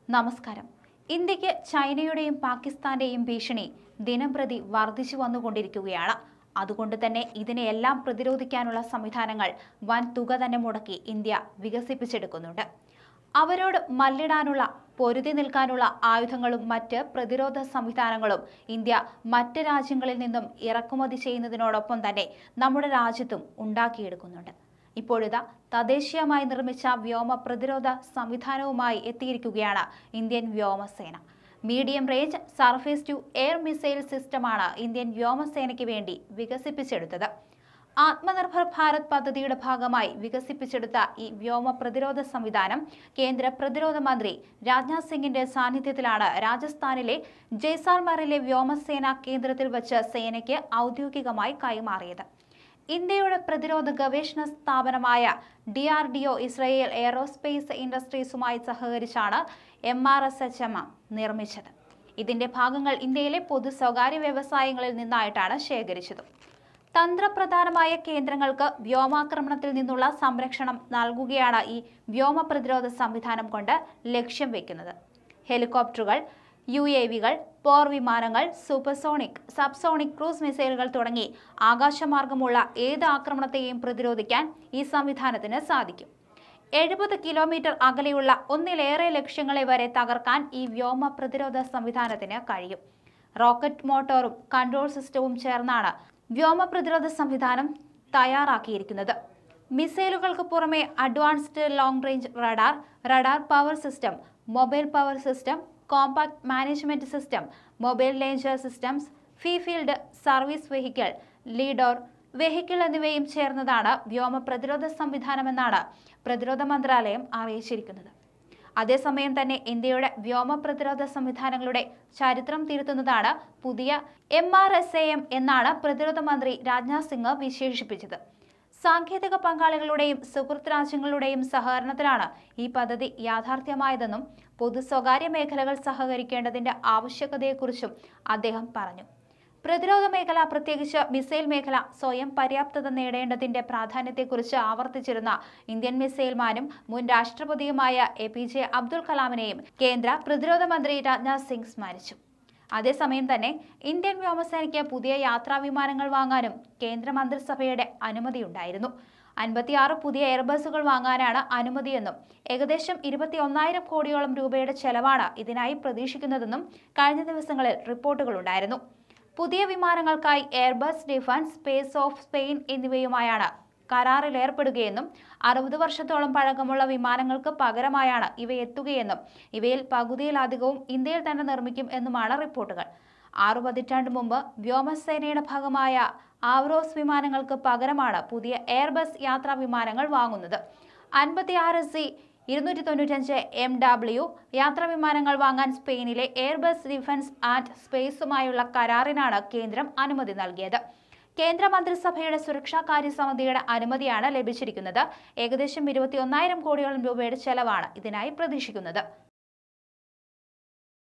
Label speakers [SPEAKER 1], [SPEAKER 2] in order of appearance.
[SPEAKER 1] നമസ്കാരം ഇന്ത്യക്ക് ചൈനയുടെയും പാകിസ്ഥാന്റെയും ഭീഷണി ദിനംപ്രതി വർദ്ധിച്ചു വന്നുകൊണ്ടിരിക്കുകയാണ് അതുകൊണ്ട് തന്നെ ഇതിനെയെല്ലാം പ്രതിരോധിക്കാനുള്ള സംവിധാനങ്ങൾ വൻ തുക തന്നെ മുടക്കി ഇന്ത്യ വികസിപ്പിച്ചെടുക്കുന്നുണ്ട് അവരോട് മല്ലിടാനുള്ള പൊരുതി നിൽക്കാനുള്ള ആയുധങ്ങളും മറ്റ് പ്രതിരോധ സംവിധാനങ്ങളും ഇന്ത്യ മറ്റ് രാജ്യങ്ങളിൽ നിന്നും ഇറക്കുമതി ചെയ്യുന്നതിനോടൊപ്പം തന്നെ നമ്മുടെ രാജ്യത്തും ഉണ്ടാക്കിയെടുക്കുന്നുണ്ട് ഇപ്പോഴിതാ തദ്ദേശീയമായി നിർമ്മിച്ച വ്യോമ പ്രതിരോധ സംവിധാനവുമായി എത്തിയിരിക്കുകയാണ് ഇന്ത്യൻ വ്യോമസേന medium range surface to air missile സിസ്റ്റമാണ് ഇന്ത്യൻ വ്യോമസേനയ്ക്ക് വേണ്ടി വികസിപ്പിച്ചെടുത്തത് ആത്മനിർഭർ ഭാരത് പദ്ധതിയുടെ ഭാഗമായി വികസിപ്പിച്ചെടുത്ത ഈ വ്യോമ പ്രതിരോധ സംവിധാനം കേന്ദ്ര പ്രതിരോധ മന്ത്രി രാജ്നാഥ് സിംഗിന്റെ സാന്നിധ്യത്തിലാണ് രാജസ്ഥാനിലെ ജയ്സാൽമറിലെ വ്യോമസേന കേന്ദ്രത്തിൽ വച്ച് സേനയ്ക്ക് ഔദ്യോഗികമായി കൈമാറിയത് ഇന്ത്യയുടെ പ്രതിരോധ ഗവേഷണ സ്ഥാപനമായ D R D O Israel aerospace ഇൻഡസ്ട്രീസുമായി സഹകരിച്ചാണ് M R S H M നിർമ്മിച്ചത് ഇതിന്റെ ഭാഗങ്ങൾ ഇന്ത്യയിലെ പൊതു സ്വകാര്യ വ്യവസായങ്ങളിൽ നിന്നായിട്ടാണ് ശേഖരിച്ചത് തന്ത്രപ്രധാനമായ കേന്ദ്രങ്ങൾക്ക് വ്യോമാക്രമണത്തിൽ നിന്നുള്ള സംരക്ഷണം നൽകുകയാണ് ഈ വ്യോമ പ്രതിരോധ സംവിധാനം കൊണ്ട് ലക്ഷ്യം വെക്കുന്നത് ഹെലികോപ്റ്ററുകൾ യു എ വികൾ പോർ വിമാനങ്ങൾ സൂപ്പർസോണിക് സബ്സോണിക് ക്രൂസ് മിസൈലുകൾ തുടങ്ങി ആകാശമാർഗമുള്ള ഏത് ആക്രമണത്തെയും പ്രതിരോധിക്കാൻ ഈ സംവിധാനത്തിന് സാധിക്കും എഴുപത് കിലോമീറ്റർ അകലെയുള്ള ഒന്നിലേറെ ലക്ഷ്യങ്ങളെ വരെ തകർക്കാൻ ഈ വ്യോമ പ്രതിരോധ സംവിധാനത്തിന് കഴിയും റോക്കറ്റ് മോട്ടോറും കൺട്രോൾ സിസ്റ്റവും ചേർന്നാണ് വ്യോമ പ്രതിരോധ സംവിധാനം തയ്യാറാക്കിയിരിക്കുന്നത് മിസൈലുകൾക്ക് പുറമെ advanced long range radar radar power system mobile power system compact management system mobile launcher systems ഫീ ഫീൽഡ് സർവീസ് വെഹിക്കിൾ ലീഡോർ വെഹിക്കിൾ എന്നിവയും ചേർന്നതാണ് വ്യോമ പ്രതിരോധ സംവിധാനമെന്നാണ് പ്രതിരോധ മന്ത്രാലയം അറിയിച്ചിരിക്കുന്നത് അതേസമയം തന്നെ ഇന്ത്യയുടെ വ്യോമ പ്രതിരോധ സംവിധാനങ്ങളുടെ ചരിത്രം തിരുത്തുന്നതാണ് പുതിയ M R S A M എന്നാണ് പ്രതിരോധ മന്ത്രി രാജ്നാഥ് സിംഗ് വിശേഷിപ്പിച്ചത് സാങ്കേതിക പങ്കാളികളുടെയും സുഹൃത്ത് രാജ്യങ്ങളുടെയും സഹകരണത്തിലാണ് ഈ പദ്ധതി യാഥാർത്ഥ്യമായതെന്നും പൊതു സ്വകാര്യ മേഖലകൾ സഹകരിക്കേണ്ടതിന്റെ ആവശ്യകതയെക്കുറിച്ചും അദ്ദേഹം പറഞ്ഞു പ്രതിരോധ മേഖല പ്രത്യേകിച്ച് മിസൈൽ മേഖല സ്വയം പര്യാപ്തത നേടേണ്ടതിന്റെ പ്രാധാന്യത്തെക്കുറിച്ച് ആവർത്തിച്ചിരുന്ന ഇന്ത്യൻ മിസൈൽ മാനും മുൻ രാഷ്ട്രപതിയുമായ എ പി ജെ അബ്ദുൽ കലാമിനെയും കേന്ദ്ര പ്രതിരോധ മന്ത്രി രാജ്നാഥ് സിംഗ് സ്മരിച്ചു അതേസമയം തന്നെ ഇന്ത്യൻ വ്യോമസേനയ്ക്ക് പുതിയ യാത്രാ വിമാനങ്ങൾ വാങ്ങാനും കേന്ദ്ര മന്ത്രിസഭയുടെ അനുമതിയുണ്ടായിരുന്നു അൻപത്തിയാറ് പുതിയ എയർബസുകൾ വാങ്ങാനാണ് അനുമതിയെന്നും ഏകദേശം ഇരുപത്തി ഒന്നായിരം കോടിയോളം രൂപയുടെ ചെലവാണ് ഇതിനായി പ്രതീക്ഷിക്കുന്നതെന്നും കഴിഞ്ഞ ദിവസങ്ങളിൽ റിപ്പോർട്ടുകളുണ്ടായിരുന്നു പുതിയ വിമാനങ്ങൾക്കായി Airbus defence space of Spain എന്നിവയുമായാണ് കരാറിൽ ഏർപ്പെടുകയെന്നും അറുപത് വർഷത്തോളം പഴക്കമുള്ള വിമാനങ്ങൾക്ക് പകരമായാണ് ഇവ എത്തുകയെന്നും ഇവയിൽ പകുതിയിലധികവും ഇന്ത്യയിൽ തന്നെ നിർമ്മിക്കും എന്നുമാണ് റിപ്പോർട്ടുകൾ ആറു പതിറ്റാണ്ട് മുമ്പ് വ്യോമസേനയുടെ ഭാഗമായ ആവറോസ് വിമാനങ്ങൾക്ക് പകരമാണ് പുതിയ എയർബസ് യാത്രാ വിമാനങ്ങൾ വാങ്ങുന്നത് അൻപത്തിയാറ് സി ഇരുന്നൂറ്റി തൊണ്ണൂറ്റഞ്ച് എം ഡബ്ല്യു യാത്രാ വിമാനങ്ങൾ വാങ്ങാൻ സ്പെയിനിലെ എയർബസ് ഡിഫൻസ് ആൻഡ് സ്പേസുമായുള്ള കരാറിനാണ് കേന്ദ്രം അനുമതി നൽകിയത് കേന്ദ്ര മന്ത്രിസഭയുടെ സുരക്ഷാ കാര്യ സമിതിയുടെ അനുമതിയാണ് ലഭിച്ചിരിക്കുന്നത് ഏകദേശം ഇരുപത്തി ഒന്നായിരം കോടിയോളം രൂപയുടെ ചെലവാണ് ഇതിനായി പ്രതീക്ഷിക്കുന്നത്